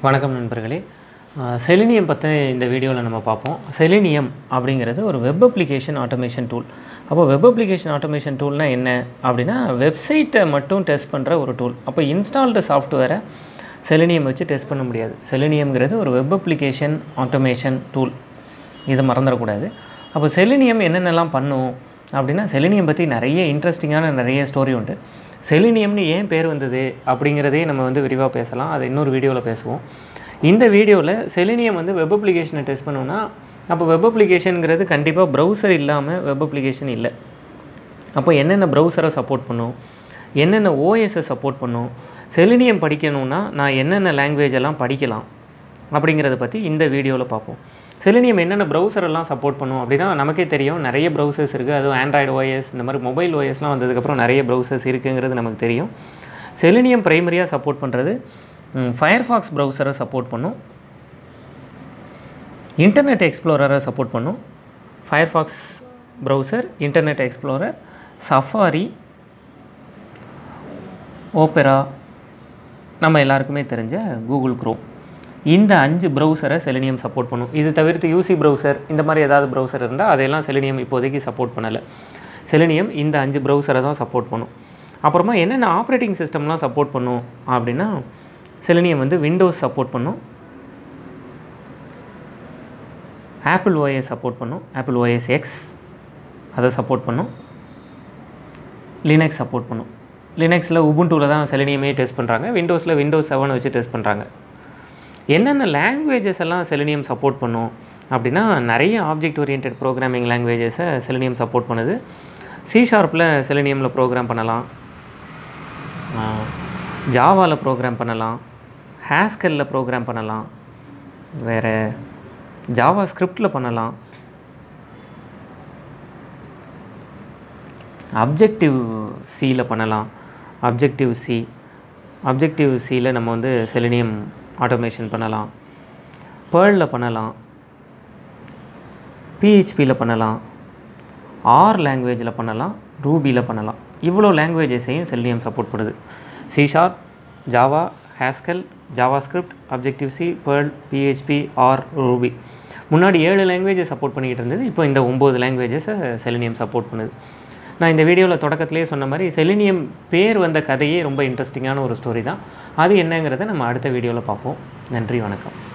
வணக்கம் நண்பர்களே செலினியம் பற்றி இந்த வீடியோவில் நம்ம பார்ப்போம் செலினியம் அப்படிங்கிறது ஒரு வெப் அப்ளிகேஷன் ஆட்டோமேஷன் டூல் அப்போ வெப் அப்ளிகேஷன் ஆட்டோமேஷன் டூல்னா என்ன அப்படின்னா வெப்சைட்டை மட்டும் டெஸ்ட் பண்ணுற ஒரு டூல் அப்போ இன்ஸ்டால்டு சாஃப்ட்வேரை செலினியம் வச்சு டெஸ்ட் பண்ண முடியாது செலினியம்ங்கிறது ஒரு வெப் அப்ளிகேஷன் ஆட்டோமேஷன் டூல் இதை மறந்துடக்கூடாது அப்போ செலினியம் என்னென்னலாம் பண்ணும் அப்படின்னா செலினியம் பற்றி நிறைய இன்ட்ரெஸ்டிங்கான நிறைய ஸ்டோரி உண்டு செலினியம்னு ஏன் பேர் வந்தது அப்படிங்கிறதே நம்ம வந்து விரிவாக பேசலாம் அதை இன்னொரு வீடியோவில் பேசுவோம் இந்த வீடியோவில் செலினியம் வந்து வெப் அப்ளிகேஷனை டெஸ்ட் பண்ணோன்னா அப்போ வெப் அப்ளிகேஷனுங்கிறது கண்டிப்பாக ப்ரௌசர் இல்லாமல் வெப் அப்ளிகேஷன் இல்லை அப்போ என்னென்ன ப்ரௌசரை சப்போர்ட் பண்ணும் என்னென்ன ஓஎஸை சப்போர்ட் பண்ணும் செலினியம் படிக்கணும்னா நான் என்னென்ன லாங்குவேஜ் எல்லாம் படிக்கலாம் அப்படிங்கிறத பற்றி இந்த வீடியோவில் பார்ப்போம் செலினியம் என்னென்ன browser எல்லாம் சப்போர்ட் பண்ணும் அப்படின்னா நமக்கே தெரியும் நிறைய ப்ரௌசர்ஸ் இருக்குது அதுவும் ஆண்ட்ராய்டு ஓஎஸ் இந்த மாதிரி மொபைல் ஓஎஸ்லாம் வந்ததுக்கப்புறம் நிறைய ப்ரௌசர்ஸ் இருக்குங்கிறது நமக்கு தெரியும் செலினியம் ப்ரைமரியாக சப்போர்ட் பண்ணுறது ஃபயர்ஃபாக்ஸ் ப்ரௌசரை சப்போர்ட் பண்ணும் இன்டர்நெட் எக்ஸ்ப்ளோரரை சப்போர்ட் பண்ணும் Firefox browser Internet Explorer Safari Opera நம்ம எல்லாருக்குமே தெரிஞ்ச கூகுள் க்ரோம் இந்த அஞ்சு ப்ரௌசரை செலினியம் சப்போர்ட் பண்ணும் இது தவிர்த்து யூசி ப்ரௌசர் இந்த மாதிரி ஏதாவது ப்ரௌசர் இருந்தால் அதையெல்லாம் செலினியம் இப்போதைக்கு சப்போர்ட் பண்ணலை செலினியம் இந்த அஞ்சு ப்ரௌசரை தான் சப்போர்ட் பண்ணும் அப்புறமா என்னென்ன ஆப்ரேட்டிங் சிஸ்டம்லாம் சப்போர்ட் பண்ணும் அப்படின்னா செலினியம் வந்து விண்டோஸ் சப்போர்ட் பண்ணும் ஆப்பிள் ஓஎஸ் சப்போர்ட் பண்ணும் ஆப்பிள் ஓஎஸ் எக்ஸ் அதை சப்போர்ட் பண்ணும் லினக்ஸ் சப்போர்ட் பண்ணும் லினக்ஸில் உபுண்டூவில் தான் செலினியமே டெஸ்ட் பண்ணுறாங்க விண்டோஸில் விண்டோஸ் செவனை வச்சு டெஸ்ட் பண்ணுறாங்க என்னென்ன லாங்குவேஜஸ் எல்லாம் செலினியம் சப்போர்ட் பண்ணும் அப்படின்னா நிறைய ஆப்ஜெக்ட் ஓரியன்ட் ப்ரோக்ராமிங் லாங்குவேஜஸை செலினியம் சப்போர்ட் பண்ணுது சி ஷார்ப்பில் செலினியமில் ப்ரோக்ராம் பண்ணலாம் ஜாவாவில் ப்ரோக்ராம் பண்ணலாம் ஹேஸ்கல்லில் ப்ரோக்ராம் பண்ணலாம் வேறு ஜாவா ஸ்கிரிப்டில் பண்ணலாம் அப்ஜெக்டிவ் சியில் பண்ணலாம் அப்ஜெக்டிவ் சி அப்ஜெக்டிவ் சியில் நம்ம வந்து செலினியம் ஆட்டோமேஷன் பண்ணலாம் பேர்லில் பண்ணலாம் பிஹெச்பியில் பண்ணலாம் ஆர் லாங்குவேஜில் பண்ணலாம் ரூபியில் பண்ணலாம் இவ்வளோ லாங்குவேஜஸையும் செல்லியம் சப்போர்ட் பண்ணுது C sharp Java Haskell JavaScript objective C Perl PHP R Ruby முன்னாடி ஏழு லாங்குவேஜை சப்போர்ட் பண்ணிக்கிட்டு இருந்தது இப்போ இந்த ஒம்பது லாங்குவேஜஸை செலினியம் சப்போர்ட் பண்ணுது நான் இந்த வீடியோவில் தொடக்கத்திலே சொன்ன மாதிரி செலினியம் பேர் வந்த கதையே ரொம்ப இன்ட்ரெஸ்டிங்கான ஒரு ஸ்டோரி தான் அது என்னங்கிறத நம்ம அடுத்த வீடியோவில் பார்ப்போம் நன்றி வணக்கம்